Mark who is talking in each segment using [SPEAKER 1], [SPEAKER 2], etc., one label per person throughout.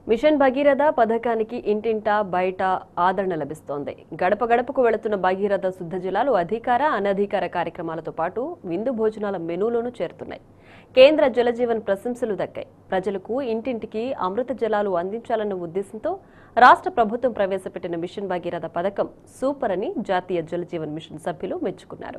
[SPEAKER 1] machine Bhagiratha పథకానికి ఇంటింటా బయట ఆదరణ లభిస్తోంది గడప గడపకు వెళుతున్న భగీరథ శుద్ధ జలాలు అధికార అనధికార కార్యక్రమాలతో పాటు విందు భోజనాల మెనూలోనూ చేరుతున్నాయి కేంద్ర జలజీవన్ ప్రశంసలు దక్కాయి ప్రజలకు ఇంటింటికి అమృత జలాలు అందించాలన్న ఉద్దేశంతో రాష్ట్ర ప్రభుత్వం ప్రవేశపెట్టిన మిషన్ భగీరథ పథకం సూపర్ అని జాతీయ జలజీవన్ మిషన్ సభ్యులు మెచ్చుకున్నారు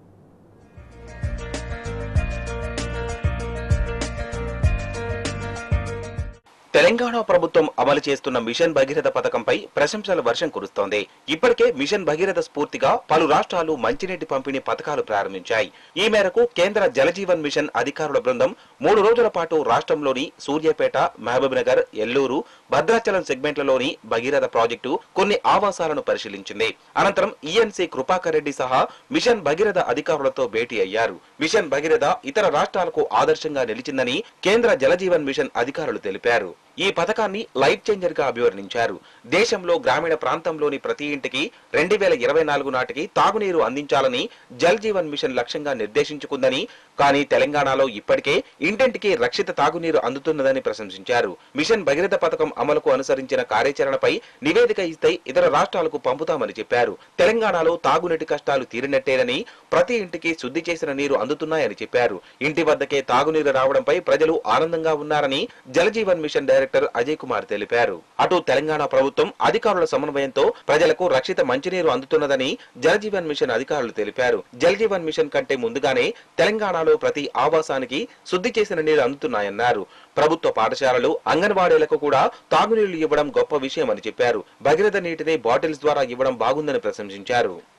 [SPEAKER 2] తెలంగాణ ప్రభుత్వం అమలు చేస్తున్న మిషన్ భగీరథ పథకంపై ప్రశంసల వర్షం కురుస్తోంది ఇప్పటికే మిషన్ భగీరథ స్ఫూర్తిగా పలు రాష్ట్రాలు మంచినీటి పంపిణీ పథకాలు ప్రారంభించాయి ఈ మేరకు కేంద్ర జలజీవన్ మిషన్ అధికారుల బృందం మూడు రోజుల పాటు రాష్ట్రంలోని సూర్యాపేట మహబూబ్ నగర్ ఎల్లూరు భద్రాచలం సెగ్మెంట్లలోని భగీరథ ప్రాజెక్టు కొన్ని ఆవాసాలను పరిశీలించింది అనంతరం ఈఎన్సీ కృపాకర్ రెడ్డి సహా మిషన్ భగీరథ అధికారులతో భేటీ అయ్యారు మిషన్ భగీరథ ఇతర రాష్ట్రాలకు ఆదర్శంగా నిలిచిందని కేంద్ర జలజీవన్ మిషన్ అధికారులు తెలిపారు ఈ పథకాన్ని లైఫ్ చేంజర్ గా అభివర్ణించారు దేశంలో గ్రామీణ ప్రాంతంలోని ప్రతి ఇంటికి రెండు వేల ఇరవై నాలుగు నాటికి తాగునీరు అందించాలని జల్ జీవన్ మిషన్ లక్ష్యంగా నిర్దేశించుకుందని కానీ తెలంగాణలో ఇప్పటికే ఇంటింటికి రక్షిత తాగునీరు అందుతున్నదని ప్రశంసించారు మిషన్ భగీరథ పథకం అమలుకు అనుసరించిన కార్యాచరణపై నివేదిక ఇస్తే ఇతర రాష్ట్రాలకు పంపుతామని చెప్పారు తెలంగాణలో తాగునీటి కష్టాలు తీరినట్టేనని ప్రతి ఇంటికి శుద్ధి చేసిన నీరు అందుతున్నాయని చెప్పారు ఇంటి వద్దకే తాగునీరు రావడంపై ప్రజలు ఆనందంగా ఉన్నారని జలజీవన్ మిషన్ డైరెక్టర్ అజయ్ కుమార్ తెలిపారు అటు తెలంగాణ ప్రభుత్వం అధికారుల సమన్వయంతో ప్రజలకు రక్షిత మంచినీరు అందుతున్నదని జలజీవన్ మిషన్ అధికారులు తెలిపారు జలజీవన్ మిషన్ కంటే ముందుగానే తెలంగాణలో ప్రతి ఆవాసానికి శుద్ధి చేసిన నీరు అందుతున్నాయన్నారు ప్రభుత్వ పాఠశాలలు అంగన్వాడీలకు కూడా తాగునీళ్లు ఇవ్వడం గొప్ప విషయమని చెప్పారు భగీరథ నీటిని బాటిల్స్ ద్వారా ఇవ్వడం బాగుందని ప్రశంసించారు